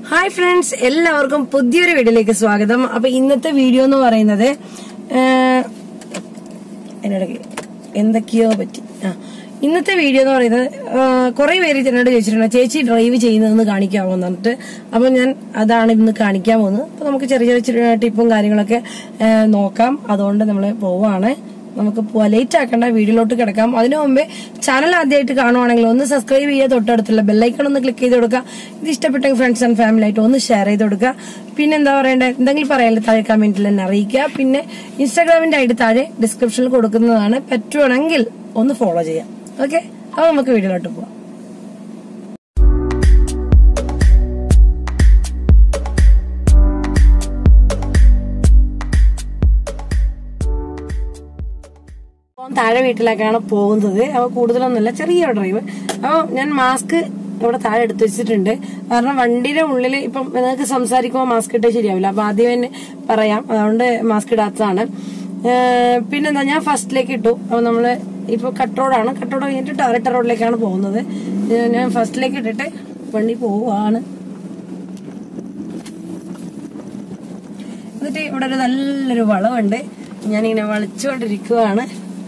Hi friends എല്ലാവർക്കും പുതിയൊരു വീഡിയോയിലേക്ക് സ്വാഗതം അപ്പൊ ഇന്നത്തെ വീഡിയോ എന്ന് പറയുന്നത് ഏഹ്, അതിനിടയ്ക്ക് എന്തൊക്കെയോ പറ്റി ആ ഇന്നത്തെ വീഡിയോ എന്ന് പറയുന്നത് കുറെ പേര് എന്നോട് ചോദിച്ചിട്ടുണ്ട് ചേച്ചി ഡ്രൈവ് ചെയ്യുന്നതെന്ന് കാണിക്കാമോ എന്ന് പറഞ്ഞിട്ട് അപ്പൊ ഞാൻ അതാണ് ഇന്ന് കാണിക്കാൻ പോകുന്നത് അപ്പൊ നമുക്ക് ചെറിയ ചെറിയ ടിപ്പും കാര്യങ്ങളൊക്കെ ഏഹ്, നോക്കാം അതുകൊണ്ട് നമ്മൾ പോവാണ് നമുക്ക് പോവാം ലേറ്റ് ആക്കണ്ട വീഡിയോയിലോട്ട് കിടക്കാം അതിനു മുമ്പേ ചാനൽ ആദ്യമായിട്ട് കാണുവാണെങ്കിൽ ഒന്ന് സബ്സ്ക്രൈബ് ചെയ്യുക തൊട്ടടുത്തുള്ള ബെല്ലൈക്കൺ ഒന്ന് ക്ലിക്ക് ചെയ്ത് കൊടുക്കുക ഇത് ഇഷ്ടപ്പെട്ടെങ്കിൽ ഫ്രണ്ട്സ് ആൻഡ് ഫാമിലി ആയിട്ട് ഒന്ന് ഷെയർ ചെയ്ത് കൊടുക്കുക പിന്നെ എന്താ പറയണ്ടേ എന്തെങ്കിലും പറയാനുള്ള താഴെ കമന്റിൽ തന്നെ അറിയിക്കുക പിന്നെ ഇൻസ്റ്റാഗ്രാമിന്റെ ഐഡി താഴെ ഡിസ്ക്രിപ്ഷനിൽ കൊടുക്കുന്നതാണ് പറ്റുവാണെങ്കിൽ ഒന്ന് ഫോളോ ചെയ്യാം ഓക്കെ അപ്പൊ നമുക്ക് വീഡിയോയിലോട്ട് പോവാം അപ്പം താഴെ വീട്ടിലേക്കാണ് പോകുന്നത് അപ്പോൾ കൂടുതലൊന്നുമില്ല ചെറിയ ഡ്രൈവ് അപ്പോൾ ഞാൻ മാസ്ക് ഇവിടെ താഴെ എടുത്തു വെച്ചിട്ടുണ്ട് കാരണം വണ്ടിയുടെ ഉള്ളിൽ ഇപ്പം നിങ്ങൾക്ക് സംസാരിക്കുമ്പോൾ മാസ്ക് ഇട്ടാൽ ശരിയാവില്ല അപ്പൊ ആദ്യം തന്നെ പറയാം അതുകൊണ്ട് മാസ്ക് ഇടാത്തതാണ് ഏഹ് പിന്നെന്താ ഞാൻ ഫസ്റ്റിലേക്ക് ഇട്ടു അപ്പോൾ നമ്മള് ഇപ്പൊ കട്ട് റോഡാണ് കട്ട് റോഡ് കഴിഞ്ഞിട്ട് ടാരട്ട റോഡിലേക്കാണ് പോകുന്നത് ഏഹ് ഞാൻ ഫസ്റ്റിലേക്ക് ഇട്ടിട്ട് വണ്ടി പോവാണ് എന്നിട്ട് ഇവിടെ ഒരു നല്ലൊരു വളവുണ്ട് ഞാനിങ്ങനെ വളച്ചുകൊണ്ടിരിക്കുവാണ്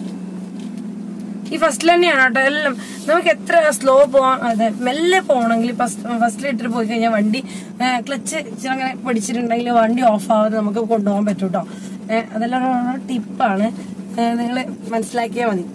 ഈ ഫസ്റ്റിൽ തന്നെയാണ് കേട്ടോ എല്ലാം നമുക്ക് എത്ര സ്ലോ പോവാൻ അതെ മെല്ലെ പോകണമെങ്കിൽ ഫസ്റ്റിൽ ഇട്ടിട്ട് പോയി കഴിഞ്ഞാൽ വണ്ടി ക്ലച്ച് അങ്ങനെ പിടിച്ചിട്ടുണ്ടെങ്കിൽ വണ്ടി ഓഫ് ആവാതെ നമുക്ക് കൊണ്ടുപോകാൻ പറ്റും കേട്ടോ അതെല്ലാം ഒരു ടിപ്പാണ് നിങ്ങൾ മനസ്സിലാക്കിയാൽ മതി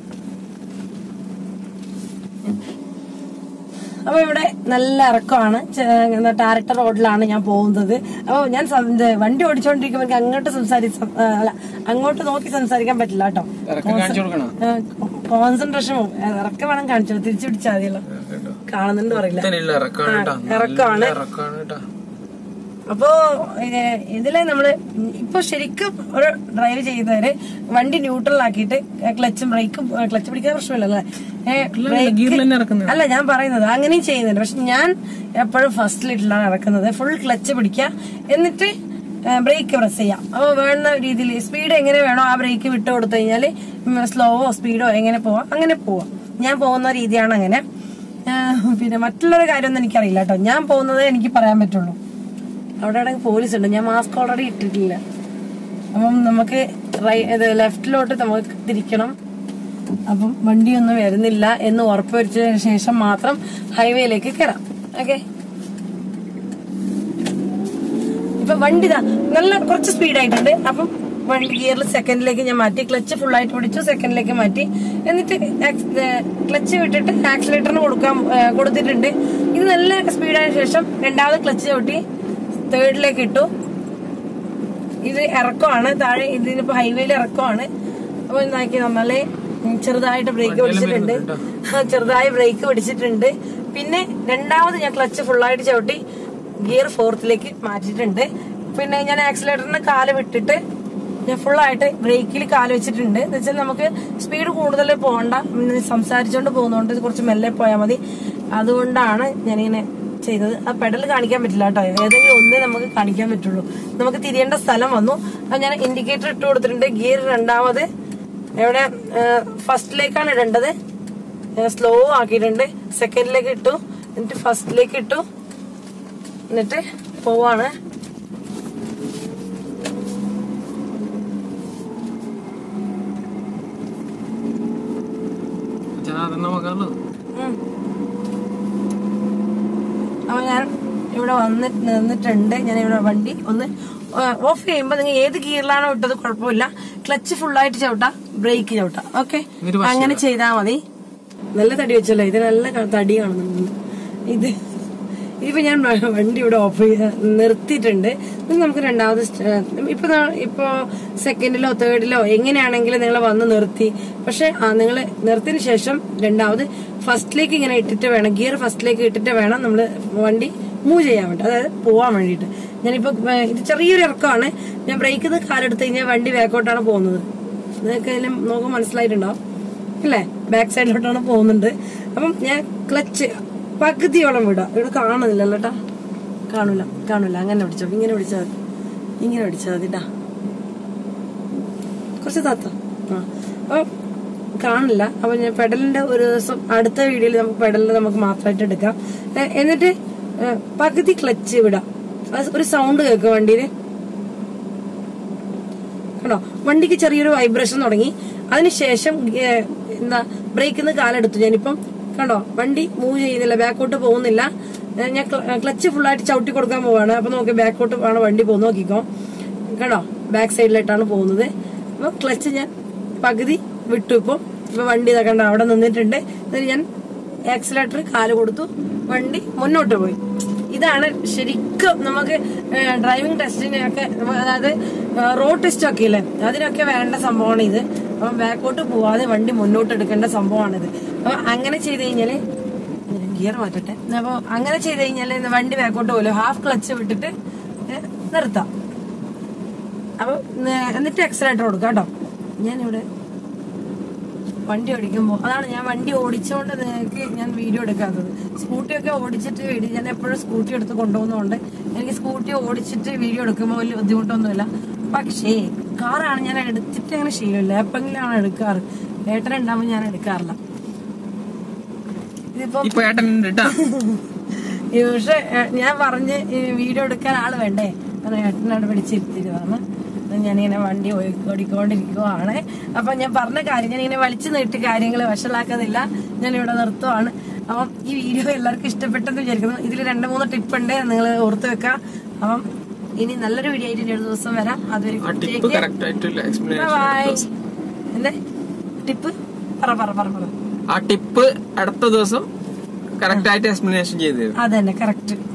അപ്പൊ ഇവിടെ നല്ല ഇറക്കമാണ് ടാരക്ട റോഡിലാണ് ഞാൻ പോകുന്നത് അപ്പൊ ഞാൻ സം- ഇത് വണ്ടി ഓടിച്ചോണ്ടിരിക്കുമ്പോൾ എനിക്ക് അങ്ങോട്ട് സംസാരിച്ച് സം- ആ, അല്ല അങ്ങോട്ട് നോക്കി സംസാരിക്കാൻ പറ്റില്ല കേട്ടോ ഇറക്കം കാണിച്ചു കൊടുക്കണം കോൺസെൻട്രേഷൻ ഇറക്കം വേണം കാണിച്ചു തിരിച്ചു പിടിച്ചാൽ മതിയല്ലോ കാണുന്നുണ്ട് പറയില്ല ഇല്ല ഇറക്കാണ് കേട്ടാ ഇറക്കമാണ് ഇറക്കാണ് കേട്ടാ അപ്പോ ഏഹ്, ഇതില് നമ്മള് ഇപ്പൊ ശരിക്കും ഒരു ഡ്രൈവ് ചെയ്യുന്നവര് വണ്ടി ന്യൂട്രൽ ആക്കിയിട്ട് ക്ലച്ചും ബ്രേക്കും ക്ലച്ച് പിടിക്കാൻ പ്രശ്നമില്ലല്ലേ ഏഹ്, brake- ഗിയറിൽ തന്നെ ഇറക്കുന്നത് അല്ല ഞാൻ പറയുന്നത് അങ്ങനെയും ചെയ്യുന്നുണ്ട് പക്ഷെ ഞാൻ എപ്പോഴും ഫസ്റ്റിലിട്ടിലാണ് ഇറക്കുന്നത് ഫുൾ ക്ലച്ച് പിടിക്കുക എന്നിട്ട് ബ്രേക്ക് പ്രസ് ചെയ്യാം അപ്പോൾ വേണ്ട രീതിയിൽ സ്പീഡ് എങ്ങനെ വേണോ ആ ബ്രേക്ക് വിട്ട് കൊടുത്തു കഴിഞ്ഞാൽ സ്ലോവോ സ്പീഡോ എങ്ങനെ പോവാം അങ്ങനെ പോവാം ഞാൻ പോകുന്ന രീതിയാണ് അങ്ങനെ ഏഹ്, പിന്നെ മറ്റുള്ളൊരു കാര്യമൊന്നും എനിക്കറിയില്ല കേട്ടോ ഞാൻ പോകുന്നത് എനിക്ക് പറയാൻ പറ്റുള്ളൂ അവിടെ ആണെങ്കിൽ പോലീസ് ഉണ്ട് ഞാൻ മാസ്ക് ഓൾറെഡി ഇട്ടിട്ടില്ല അപ്പം നമുക്ക് റൈ ഇത് ലെഫ്റ്റിലോട്ട് നമുക്ക് തിരിക്കണം അപ്പം വണ്ടിയൊന്നും വരുന്നില്ല എന്ന് ഉറപ്പുവരുത്തിയതിനു ശേഷം മാത്രം ഹൈവേയിലേക്ക് കയറാം ഓക്കെ ഇപ്പൊ വണ്ടി ഇതാ നല്ല കുറച്ച് സ്പീഡായിട്ടുണ്ട് അപ്പം വണ്ടി ഗിയറിൽ സെക്കൻഡിലേക്ക് ഞാൻ മാറ്റി ക്ലച്ച് ഫുൾ ആയിട്ട് പിടിച്ചു സെക്കൻഡിലേക്ക് മാറ്റി എന്നിട്ട് ക്ലച്ച് വിട്ടിട്ട് ആക്സിലേറ്ററിന് കൊടുക്കാൻ ഏ, കൊടുത്തിട്ടുണ്ട് ഇത് നല്ല സ്പീഡായ ശേഷം രണ്ടാമത് ക്ലച്ച് ചവിട്ടി തേർഡിലേക്ക് ഇട്ടു ഇത് ഇറക്കമാണ് താഴെ ഇതിനിപ്പോ ഹൈവേയിൽ ഇറക്കമാണ് അപ്പൊ എന്താക്കി നമ്മളെ ചെറുതായിട്ട് ബ്രേക്ക് പിടിച്ചിട്ടുണ്ട് ചെറുതായി ബ്രേക്ക് പിടിച്ചിട്ടുണ്ട് പിന്നെ രണ്ടാമത് ഞാൻ ക്ലച്ച് ഫുള്ളായിട്ട് ചവിട്ടി ഗിയർ ഫോർത്തിലേക്ക് മാറ്റിയിട്ടുണ്ട് പിന്നെ ഞാൻ ആക്സിലേറ്ററിന് കാല് വിട്ടിട്ട് ഞാൻ ഫുള്ളായിട്ട് ബ്രേക്കിൽ കാല് വെച്ചിട്ടുണ്ട് എന്ന് വെച്ചാൽ നമുക്ക് സ്പീഡ് കൂടുതൽ പോകണ്ട ഉം, സംസാരിച്ചുകൊണ്ട് പോകുന്നതുകൊണ്ട് ഇത് കുറച്ച് മെല്ലെ പോയാൽ മതി അതുകൊണ്ടാണ് ഞാനിങ്ങനെ ചെയ്തത് ആ പെഡൽ കാണിക്കാൻ പറ്റില്ല കേട്ടോ ഏതെങ്കിലും ഒന്നേ നമുക്ക് കാണിക്കാൻ പറ്റുള്ളൂ നമുക്ക് തിരിയേണ്ട സ്ഥലം വന്നു അത് ഞാൻ ഇൻഡിക്കേറ്റർ ഇട്ട് കൊടുത്തിട്ടുണ്ട് ഗിയർ രണ്ടാമത് എവിടെ ഫസ്റ്റിലേക്കാണ് ഇടേണ്ടത് സ്ലോ ആക്കിയിട്ടുണ്ട് സെക്കൻഡിലേക്ക് ഇട്ടു എന്നിട്ട് ഫസ്റ്റിലേക്ക് ഇട്ടു എന്നിട്ട് പോവാണ് അതെന്നാ നോക്കാമല്ലോ ഉം. അപ്പൊ ഞാൻ ഇവിടെ വന്ന് നിന്നിട്ടുണ്ട് ഞാൻ ഇവിടെ വണ്ടി ഒന്ന് ഓഫ് ചെയ്യുമ്പോ നിങ്ങൾ ഏത് ഗിയറിലാണോ ഇട്ടത് കുഴപ്പമില്ല ക്ലച്ച് ഫുള്ളായിട്ട് ചവിട്ടാ ബ്രേക്ക് ചവിട്ടാ ഓക്കെ എന്നിട്ട് അങ്ങനെ ചെയ്താൽ മതി നല്ല തടി വെച്ചല്ലോ ഇത് നല്ല ക- തടി കാണുന്നുണ്ട് ഇത് ഇതിപ്പോ ഞാൻ വ- വണ്ടി ഇവിടെ ഓഫ് ചെയ്ത് നിർത്തിയിട്ടുണ്ട് ഇത് നമുക്ക് രണ്ടാമത് സ്റ്റ- ഇപ്പൊ ദാ- ഇപ്പൊ സെക്കൻഡിലോ തേർഡിലോ എങ്ങനെയാണെങ്കിലും നിങ്ങൾ വന്ന് നിർത്തി പക്ഷെ നിങ്ങൾ നിർത്തിയതിനു ശേഷം രണ്ടാമത് ഫസ്റ്റിലേക്ക് ഇങ്ങനെ ഇട്ടിട്ട് വേണം ഗിയർ ഫസ്റ്റിലേക്ക് ഇട്ടിട്ട് വേണം നമ്മൾ വണ്ടി മൂവ് ചെയ്യാൻ വേണ്ടി അതായത് പോവാൻ വേണ്ടിയിട്ട് ഞാനിപ്പോ ഏ, ഇത് ചെറിയൊരു ഇറക്കമാണ് ഞാൻ ബ്രേക്ക് ചെയ്ത് കാലെടുത്ത് കഴിഞ്ഞാൽ വണ്ടി ബാക്കോട്ടാണ് പോകുന്നത് നിങ്ങൾക്ക് അതിലും നോക്കാൻ മനസ്സിലായിട്ടുണ്ടാവും അല്ലേ ബാക്ക് സൈഡിലോട്ടാണ് പോകുന്നുണ്ട് അപ്പം ഞാൻ ക്ലച്ച് പകുതിയോളം വിടാം ഇവിടെ കാണുന്നില്ലല്ലോ കേട്ടാ കാണൂല കാണൂല അങ്ങനെ പിടിച്ചോ ഇങ്ങനെ പിടിച്ചാൽ മതി ഇങ്ങനെ പിടിച്ചാൽ മതി ട്ടാ കുറച്ച് താത്ത ആ അപ്പം കാണില്ല അപ്പൊ ഞാൻ പെഡലിന്റെ ഒരു ദിവസം അടുത്ത വീഡിയോയിൽ നമുക്ക് പെഡലിന്റെ നമുക്ക് മാത്രമായിട്ട് എടുക്കാം എ- എന്നിട്ട് ഏ, പകുതി ക്ലച്ച് വിടാം അത് ഒരു സൗണ്ട് കേൾക്കുക വണ്ടിയില് കണ്ടോ വണ്ടിക്ക് ചെറിയൊരു വൈബ്രേഷൻ തുടങ്ങി അതിനുശേഷം ഏ, എന്താ ബ്രേക്കിൽ നിന്ന് കാലെടുത്തു ഞാനിപ്പം കണ്ടോ വണ്ടി മൂവ് ചെയ്യുന്നില്ല ബാക്കോട്ട് പോകുന്നില്ല ഏ, ഞാൻ ക്ലച്ച് ഫുള്ളായിട്ട് ചവിട്ടി കൊടുക്കാൻ പോവാണ് അപ്പൊ നോക്കി ബാക്കോട്ട് ആണ് വണ്ടി പോകുന്നത് നോക്കിക്കോ കണ്ടോ ബാക്ക് സൈഡിലായിട്ടാണ് പോകുന്നത് അപ്പൊ ക്ലച്ച് ഞാൻ പകുതി വിട്ടു ഇപ്പൊ ഇപ്പൊ വണ്ടി ഇതാ കണ്ടോ അവിടെ നിന്നിട്ടുണ്ട് എന്നിട്ട് ഞാൻ ആക്സിലേറ്റർ കാല് കൊടുത്തു വണ്ടി മുന്നോട്ട് പോയി ഇതാണ് ശരിക്കും നമുക്ക് ഡ്രൈവിംഗ് ടെസ്റ്റിനൊക്കെ അതായത് റോഡ് ടെസ്റ്റ് ഒക്കെ ഇല്ലേ അതിനൊക്കെ വേണ്ട സംഭവമാണ് ഇത് അപ്പൊ ബാക്കോട്ട് പോവാതെ വണ്ടി മുന്നോട്ട് എടുക്കേണ്ട സംഭവമാണിത് അപ്പൊ അങ്ങനെ ചെയ്ത് കഴിഞ്ഞാല് ഗിയർ മാറ്റട്ടെ അപ്പൊ അങ്ങനെ ചെയ്ത് കഴിഞ്ഞാല് വണ്ടി ബാക്കോട്ട് പോലും ഹാഫ് ക്ലച്ച് വിട്ടിട്ട് ഏ, നിർത്താം അപ്പൊ ന- എന്നിട്ട് എക്സലേറ്റർ കൊടുക്കാം കേട്ടോ ഞാനിവിടെ വണ്ടി ഓടിക്കുമ്പോൾ അതാണ് ഞാൻ വണ്ടി ഓടിച്ചുകൊണ്ട് നിങ്ങൾക്ക് ഞാൻ വീഡിയോ എടുക്കാത്തത് സ്കൂട്ടിയൊക്കെ ഓടിച്ചിട്ട് വീഡിയോ ഞാൻ എപ്പോഴും സ്കൂട്ടി എടുത്ത് കൊണ്ടുപോകുന്നതുകൊണ്ട് എനിക്ക് സ്കൂട്ടി ഓടിച്ചിട്ട് വീഡിയോ എടുക്കുമ്പോൾ വലിയ ബുദ്ധിമുട്ടൊന്നുമില്ല പക്ഷേ കാറാണ് ഞാൻ എടുത്തിട്ട് അങ്ങനെ ശീലമില്ല എപ്പോഴെങ്കിലാണ് എടുക്കാറ് ഏട്ടൻ ഉണ്ടാകുമ്പോൾ ഞാൻ എടുക്കാറില്ല ഇതിപ്പോ ഇപ്പൊ ഏട്ടൻ കേട്ടാ ഈ പക്ഷെ ഏ, ഞാൻ പറഞ്ഞ് ഈ വീഡിയോ എടുക്കാൻ ആള് വേണ്ടേ കാരണം ഏട്ടനോട് പിടിച്ചിരുത്തിയതാണ് ഞാനിങ്ങനെ വണ്ടി ഓടി- ഓടിക്കൊണ്ടിരിക്കുവാണ് അപ്പൊ ഞാൻ പറഞ്ഞ കാര്യം ഞാനിങ്ങനെ വലിച്ചു നീട്ടി കാര്യങ്ങൾ വഷളാക്കുന്നില്ല ഞാൻ ഇവിടെ നിർത്തുവാണ് അപ്പം ഈ വീഡിയോ എല്ലാവർക്കും ഇഷ്ടപ്പെട്ടെന്ന് വിചാരിക്കുന്നു ഇതിൽ രണ്ട് മൂന്ന് ടിപ്പ് ഉണ്ട് നിങ്ങൾ ഓർത്ത് വെക്കാം അപ്പം ഇനി നല്ലൊരു വീഡിയോ ആയിട്ട് ഇനി ഒരു ദിവസം വരാം അതൊരു ആ ടിപ്പ് കറക്റ്റ് ആയിട്ടുള്ള ബൈ എക്സ്പ്ലനേഷൻ എന്തേ ടിപ്പ് പറ പറ പറ പറ ആ ടിപ്പ് അടുത്ത ദിവസം കറക്റ്റ് ആയിട്ട് എക്സ്പ്ലനേഷൻ ചെയ്തു തരും അതന്നെ കറക്റ്റ്